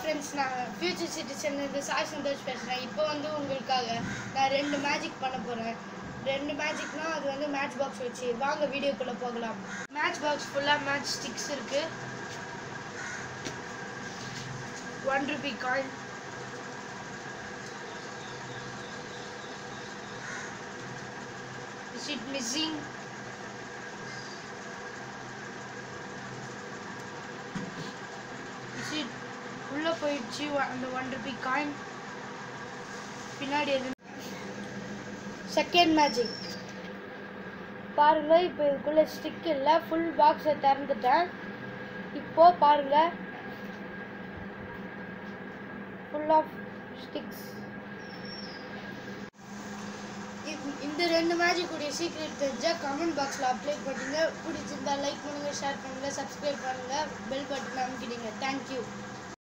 Friends நான் future சிட்டிசன்லேருந்து Sai Santhosh பேசுகிறேன் இப்போ வந்து உங்களுக்காக நான் ரெண்டு மேஜிக் பண்ண போகிறேன் ரெண்டு மேஜிக்னா அது வந்து மேட்ச் பாக்ஸ் வச்சு வாங்க வீடியோக்குள்ளே போகலாம் மேட்ச் பாக்ஸ் ஃபுல்லாக மேட்ச் ஸ்டிக்ஸ் இருக்குது one rupee coin Is it missing? Is it உள்ள போயிடுச்சு ஒ- அந்த ஒன் ருபி காயின் பின்னாடி எது செகண்ட் மேஜிக் பாருங்க இப்போ இதுக்குள்ள ஸ்டிக் இல்லை ஃபுல் பாக்ஸை திறந்துட்டேன் இப்போ பாருங்க ஃபுல் ஆஃப் ஸ்டிக்ஸ் இந்த ரெண்டு மேஜிக் உடைய சீக்ரெட் தெரிஞ்சால் கமெண்ட் பாக்ஸில் அப்ளை பண்ணுங்க பிடிச்சிருந்தா லைக் பண்ணுங்க ஷேர் பண்ணுங்க சப்ஸ்கிரைப் பண்ணுங்க பெல் பட்டன் அமைக்கிடுங்க தேங்க்யூ